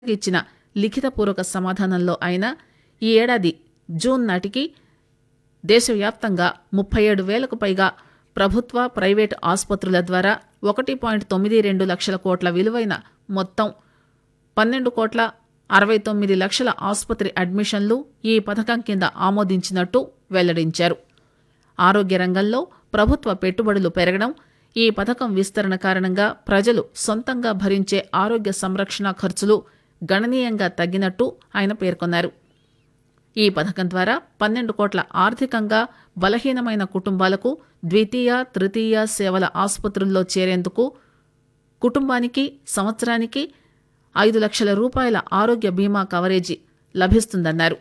ఇచ్చిన లిఖితపూర్వక సమాధానంలో ఆయన ఈ ఏడాది జూన్ నాటికి దేశవ్యాప్తంగా ముప్పై ఏడు వేలకు పైగా ప్రభుత్వ ప్రైవేటు ఆసుపత్రుల ద్వారా ఒకటి పాయింట్ తొమ్మిది రెండు లక్షల కోట్ల విలువైన మొత్తం పన్నెండు కోట్ల అరవై తొమ్మిది లక్షల ఆసుపత్రి అడ్మిషన్లు ఈ పథకం కింద ఆమోదించినట్టు వెల్లడించారు ఆరోగ్య రంగంలో ప్రభుత్వ పెట్టుబడులు పెరగడం ఈ పథకం విస్తరణ కారణంగా ప్రజలు సొంతంగా భరించే ఆరోగ్య సంరక్షణ ఖర్చులు గణనీయంగా తగ్గినట్టు ఆయన పేర్కొన్నారు ఈ పథకం ద్వారా పన్నెండు కోట్ల ఆర్థికంగా బలహీనమైన కుటుంబాలకు ద్వితీయ తృతీయ సేవల ఆసుపత్రుల్లో చేరేందుకు కుటుంబానికి సంవత్సరానికి ఐదు లక్షల రూపాయల ఆరోగ్య బీమా కవరేజీ లభిస్తుందన్నారు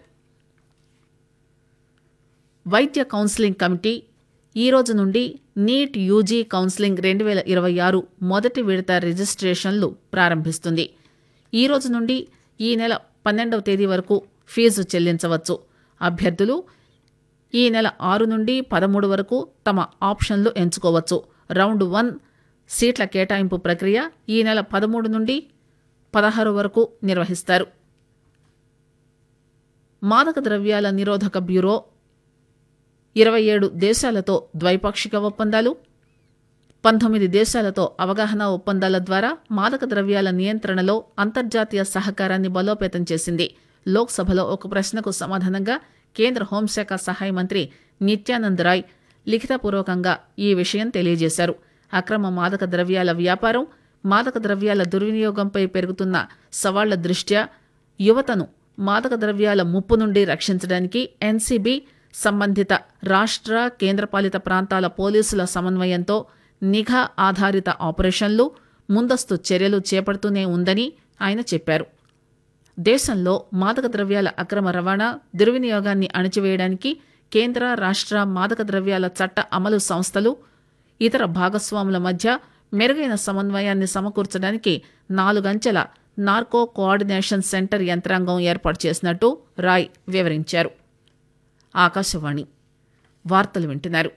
వైద్య కౌన్సిలింగ్ కమిటీ ఈ రోజు నుండి నీట్ యూజీ కౌన్సిలింగ్ రెండు వేల ఇరవై ఆరు మొదటి విడత రిజిస్ట్రేషన్లు ప్రారంభిస్తుంది ఈ రోజు నుండి ఈ నెల పన్నెండవ తేదీ వరకు ఫీజు చెల్లించవచ్చు అభ్యర్థులు ఈ నెల ఆరు నుండి పదమూడు వరకు తమ ఆప్షన్లు ఎంచుకోవచ్చు రౌండ్ వన్ సీట్ల కేటాయింపు ప్రక్రియ ఈ నెల పదమూడు నుండి పదహారు వరకు నిర్వహిస్తారు మాదక ద్రవ్యాల నిరోధక బ్యూరో ఇరవై ఏడు దేశాలతో ద్వైపాక్షిక ఒప్పందాలు పంతొమ్మిది దేశాలతో అవగాహన ఒప్పందాల ద్వారా మాదక ద్రవ్యాల నియంత్రణలో అంతర్జాతీయ సహకారాన్ని బలోపేతం చేసింది లోక్సభలో ఒక ప్రశ్నకు సమాధానంగా కేంద్ర హోంశాఖ సహాయ మంత్రి నిత్యానంద్ రాయ్ లిఖితపూర్వకంగా ఈ విషయం తెలియజేశారు అక్రమ మాదక ద్రవ్యాల వ్యాపారం మాదక ద్రవ్యాల దుర్వినియోగంపై పెరుగుతున్న సవాళ్ల దృష్ట్యా యువతను మాదక ద్రవ్యాల ముప్పు నుండి రక్షించడానికి ఎన్సీబీ సంబంధిత రాష్ట్ర కేంద్రపాలిత ప్రాంతాల పోలీసుల సమన్వయంతో నిఘా ఆధారిత ఆపరేషన్లు ముందస్తు చర్యలు చేపడుతూనే ఉందని ఆయన చెప్పారు దేశంలో మాదక ద్రవ్యాల అక్రమ రవాణా దుర్వినియోగాన్ని అణచివేయడానికి కేంద్ర రాష్ట్ర మాదక ద్రవ్యాల చట్ట అమలు సంస్థలు ఇతర భాగస్వాముల మధ్య మెరుగైన సమన్వయాన్ని సమకూర్చడానికి నాలుగంచెల నార్కో కోఆర్డినేషన్ సెంటర్ యంత్రాంగం ఏర్పాటు చేసినట్టు రాయ్ వివరించారు ఆకాశవాణి వార్తలు వింటున్నారు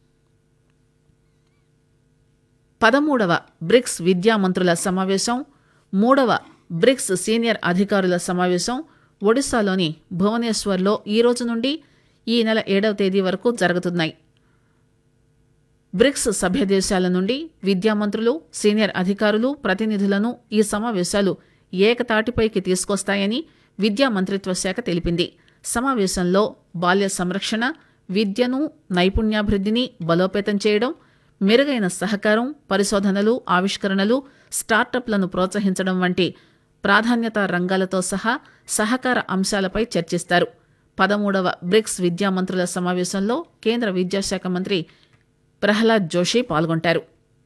పదమూడవ బ్రిక్స్ విద్యామంత్రుల సమావేశం మూడవ బ్రిక్స్ సీనియర్ అధికారుల సమావేశం ఒడిశాలోని భువనేశ్వర్లో ఈ రోజు నుండి ఈ నెల ఏడవ తేదీ వరకు జరుగుతున్నాయి బ్రిక్స్ సభ్య దేశాల నుండి విద్యామంత్రులు సీనియర్ అధికారులు ప్రతినిధులను ఈ సమావేశాలు ఏకతాటిపైకి తీసుకొస్తాయని విద్యా మంత్రిత్వ శాఖ తెలిపింది సమావేశంలో బాల్య సంరక్షణ విద్యను నైపుణ్యాభివృద్ధిని బలోపేతం చేయడం మెరుగైన సహకారం పరిశోధనలు ఆవిష్కరణలు స్టార్టప్లను ప్రోత్సహించడం వంటి ప్రాధాన్యతా రంగాలతో సహా సహకార అంశాలపై చర్చిస్తారు పదమూడవ బ్రిక్స్ విద్యామంత్రుల సమావేశంలో కేంద్ర విద్యాశాఖ మంత్రి ప్రహ్లాద్ జోషి పాల్గొంటారు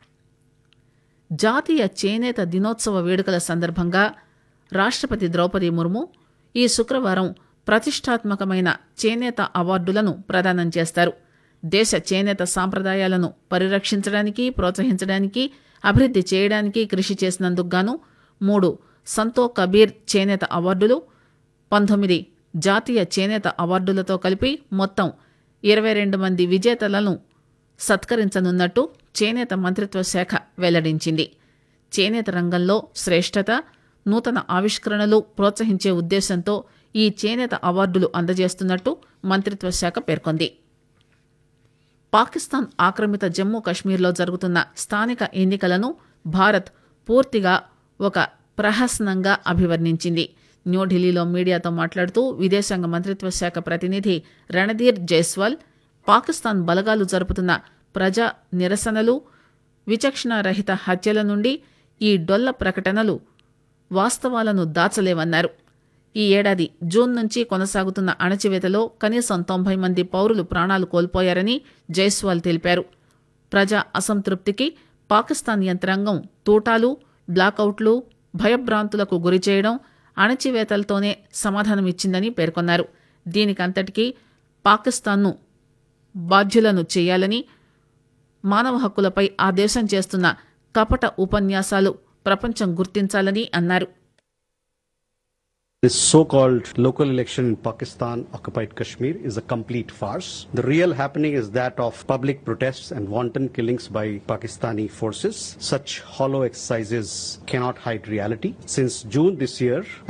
జాతీయ చేనేత దినోత్సవ వేడుకల సందర్భంగా రాష్ట్రపతి ద్రౌపది ముర్ము ఈ శుక్రవారం ప్రతిష్టాత్మకమైన చేనేత అవార్డులను ప్రదానం చేస్తారు దేశ చేనేత సాంప్రదాయాలను పరిరక్షించడానికి ప్రోత్సహించడానికి అభివృద్ధి చేయడానికి కృషి చేసినందుకు గాను మూడు సంతో కబీర్ చేనేత అవార్డులు పంతొమ్మిది జాతీయ చేనేత అవార్డులతో కలిపి మొత్తం ఇరవై రెండు మంది విజేతలను సత్కరించనున్నట్టు చేనేత మంత్రిత్వ శాఖ వెల్లడించింది చేనేత రంగంలో శ్రేష్టత నూతన ఆవిష్కరణలు ప్రోత్సహించే ఉద్దేశంతో ఈ చేనేత అవార్డులు అందజేస్తున్నట్టు మంత్రిత్వ శాఖ పేర్కొంది పాకిస్తాన్ ఆక్రమిత జమ్మూ కశ్మీర్లో జరుగుతున్న స్థానిక ఎన్నికలను భారత్ పూర్తిగా ఒక ప్రహసనంగా అభివర్ణించింది న్యూఢిల్లీలో మీడియాతో మాట్లాడుతూ విదేశాంగ మంత్రిత్వ శాఖ ప్రతినిధి రణధీర్ జైస్వాల్ పాకిస్తాన్ బలగాలు జరుపుతున్న ప్రజా నిరసనలు విచక్షణారహిత హత్యల నుండి ఈ డొల్ల ప్రకటనలు వాస్తవాలను దాచలేవన్నారు ఈ ఏడాది జూన్ నుంచి కొనసాగుతున్న అణచివేతలో కనీసం తొంభై మంది పౌరులు ప్రాణాలు కోల్పోయారని జైస్వాల్ తెలిపారు ప్రజా అసంతృప్తికి పాకిస్తాన్ యంత్రాంగం తూటాలు బ్లాకౌట్లు భయభ్రాంతులకు గురిచేయడం అణచివేతలతోనే సమాధానమిచ్చిందని పేర్కొన్నారు దీనికంతటికీ పాకిస్తాన్ను బాధ్యులను చేయాలని మానవ హక్కులపై ఆ దేశం చేస్తున్న కపట ఉపన్యాసాలు ప్రపంచం గుర్తించాలని అన్నారు This so-called local election in Pakistan occupied Kashmir is a complete farce. The real happening is that of public protests and wanton killings by Pakistani forces. Such hollow exercises cannot hide reality. Since June this year,